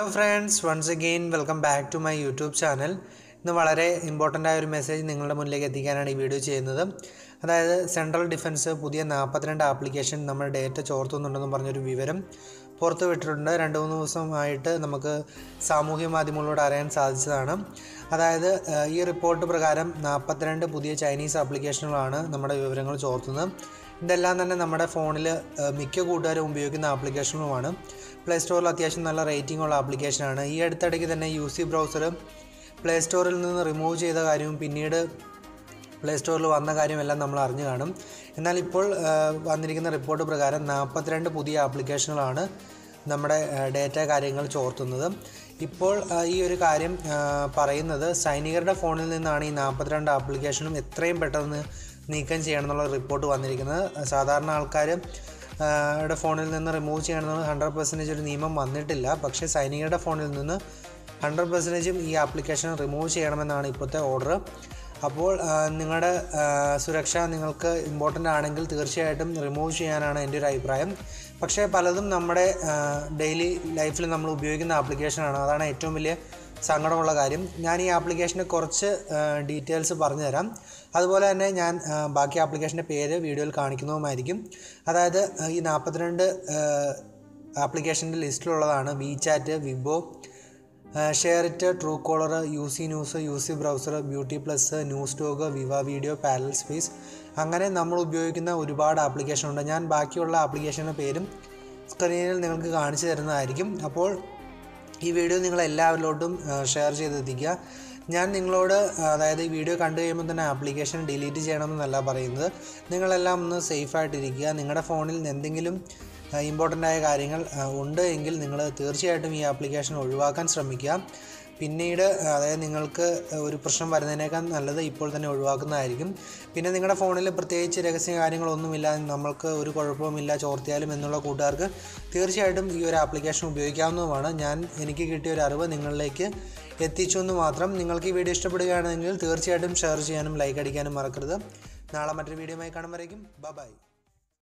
friends once again welcome back to my YouTube channel ഇന്ന് വളരെ important ആയ ഒരു മെസ്സേജ് നിങ്ങളുടെ മുന്നിലേക്ക് എത്തിക്കാനാണ് ഈ വീഡിയോ ചെയ്യുന്നത് അതായത് സെൻട്രൽ ഡിഫൻസ് പുതിയ നാൽപ്പത്തിരണ്ട് ആപ്ലിക്കേഷൻ നമ്മുടെ ഡേറ്റ ചോർത്തുന്നുണ്ടെന്ന് പറഞ്ഞൊരു വിവരം പുറത്തു വിട്ടിട്ടുണ്ട് രണ്ട് മൂന്ന് ദിവസമായിട്ട് നമുക്ക് സാമൂഹ്യ മാധ്യമങ്ങളിലൂടെ അറിയാൻ സാധിച്ചതാണ് അതായത് ഏഹ്, ഈ റിപ്പോർട്ട് പ്രകാരം നാൽപ്പത്തിരണ്ട് പുതിയ ചൈനീസ് ആപ്ലിക്കേഷനുകളാണ് നമ്മുടെ വിവരങ്ങൾ ചോർത്തുന്നത് ഇതെല്ലാം തന്നെ നമ്മുടെ ഫോണിൽ മിക്ക കൂട്ടുകാരും ഉപയോഗിക്കുന്ന ആപ്ലിക്കേഷനുകളുമാണ് പ്ലേ സ്റ്റോറിൽ അത്യാവശ്യം നല്ല റേറ്റിംഗ് ഉള്ള ആപ്ലിക്കേഷനാണ് ഈ അടുത്തിടയ്ക്ക് തന്നെ യു സി ബ്രൗസർ പ്ലേ സ്റ്റോറിൽ നിന്ന് റിമൂവ് ചെയ്ത കാര്യവും പിന്നീട് പ്ലേ സ്റ്റോറിൽ വന്ന കാര്യമെല്ലാം നമ്മൾ അറിഞ്ഞു കാണും എന്നാൽ ഇപ്പോൾ ആ, വന്നിരിക്കുന്ന റിപ്പോർട്ട് പ്രകാരം നാൽപ്പത്തിരണ്ട് പുതിയ ആപ്ലിക്കേഷനുകളാണ് നമ്മുടെ ഡേറ്റ കാര്യങ്ങൾ ചോർത്തുന്നത് ഇപ്പോൾ ആ, ഈ ഒരു കാര്യം ആ, പറയുന്നത് സൈനികരുടെ ഫോണിൽ നിന്നാണ് ഈ നാൽപ്പത്തിരണ്ട് ആപ്ലിക്കേഷനും എത്രയും പെട്ടെന്ന് നീക്കം ചെയ്യണം എന്നുള്ള റിപ്പോർട്ട് വന്നിരിക്കുന്നത് സാധാരണ ആൾക്കാർ യുടെ ഫോണിൽ നിന്ന് റിമൂവ് ചെയ്യണമെന്ന് ഹൺഡ്രഡ് പെർസെൻറ്റേജ് ഒരു നിയമം വന്നിട്ടില്ല പക്ഷേ സൈനികരുടെ ഫോണിൽ നിന്ന് ഹൺഡ്രഡ് പെർസെൻറ്റേജും ഈ ആപ്ലിക്കേഷൻ റിമൂവ് ചെയ്യണമെന്നാണ് ഇപ്പോഴത്തെ ഓർഡർ അപ്പോൾ ആ, നിങ്ങളുടെ ആ, സുരക്ഷ നിങ്ങൾക്ക് ഇമ്പോർട്ടൻ്റ് ആണെങ്കിൽ തീർച്ചയായിട്ടും റിമൂവ് ചെയ്യാനാണ് എൻ്റെ ഒരു അഭിപ്രായം പക്ഷേ പലതും നമ്മുടെ ഡെയിലി ലൈഫിൽ നമ്മൾ ഉപയോഗിക്കുന്ന ആപ്ലിക്കേഷനാണ് അതാണ് ഏറ്റവും വലിയ സങ്കടമുള്ള കാര്യം ഞാൻ ഈ ആപ്ലിക്കേഷൻ്റെ കുറച്ച് ഡീറ്റെയിൽസ് പറഞ്ഞുതരാം അതുപോലെ തന്നെ ഞാൻ ആ, ബാക്കി ആപ്ലിക്കേഷൻ്റെ പേര് വീഡിയോയിൽ കാണിക്കുന്നതുമായിരിക്കും അതായത് ആ, ഈ നാൽപ്പത്തിരണ്ട് ആപ്ലിക്കേഷൻ്റെ ലിസ്റ്റിലുള്ളതാണ് WeChat Weibo SHAREit Truecaller U C news U C browser beauty plus news dog Viva video parallel space അങ്ങനെ നമ്മൾ ഉപയോഗിക്കുന്ന ഒരുപാട് ആപ്ലിക്കേഷൻ ഉണ്ട് ഞാൻ ബാക്കിയുള്ള ആപ്ലിക്കേഷൻ്റെ പേരും സ്ക്രീനിൽ നിങ്ങൾക്ക് കാണിച്ചു തരുന്നതായിരിക്കും അപ്പോൾ ഈ വീഡിയോ നിങ്ങൾ എല്ലാവരിലോട്ടും ഷെയർ ചെയ്തെത്തിക്കുക ഞാൻ നിങ്ങളോട് ആ, അതായത് ഈ വീഡിയോ കണ്ടു കഴിയുമ്പോൾ തന്നെ ആപ്ലിക്കേഷൻ ഡിലീറ്റ് ചെയ്യണമെന്നല്ല പറയുന്നത് നിങ്ങളെല്ലാം ഒന്ന് സേഫായിട്ടിരിക്കുക നിങ്ങളുടെ ഫോണിൽ എന്തെങ്കിലും ഇമ്പോർട്ടൻ്റ് ആയ കാര്യങ്ങൾ ആ, ഉണ്ട് എങ്കിൽ നിങ്ങൾ തീർച്ചയായിട്ടും ഈ ആപ്ലിക്കേഷൻ ഒഴിവാക്കാൻ ശ്രമിക്കുക പിന്നീട് അതായത് നിങ്ങൾക്ക് ഒരു പ്രശ്നം വരുന്നതിനേക്കാൾ നല്ലത് ഇപ്പോൾ തന്നെ ഒഴിവാക്കുന്നതായിരിക്കും പിന്നെ നിങ്ങളുടെ ഫോണിൽ പ്രത്യേകിച്ച് രഹസ്യ കാര്യങ്ങളൊന്നുമില്ല നമ്മൾക്ക് ഒരു കുഴപ്പവുമില്ല ചോർത്തിയാലും എന്നുള്ള കൂട്ടുകാർക്ക് തീർച്ചയായിട്ടും ഈ ഒരു ആപ്ലിക്കേഷൻ ഉപയോഗിക്കാവുന്നതുമാണ് ഞാൻ എനിക്ക് കിട്ടിയ ഒരു അറിവ് നിങ്ങളിലേക്ക് എത്തിച്ചു എന്ന് മാത്രം നിങ്ങൾക്ക് ഈ വീഡിയോ ഇഷ്ടപ്പെടുകയാണെങ്കിൽ തീർച്ചയായിട്ടും ഷെയർ ചെയ്യാനും ലൈക്ക് അടിക്കാനും മറക്കരുത് നാളെ മറ്റൊരു വീഡിയോയുമായി കാണുമ്പോഴേക്കും ബൈ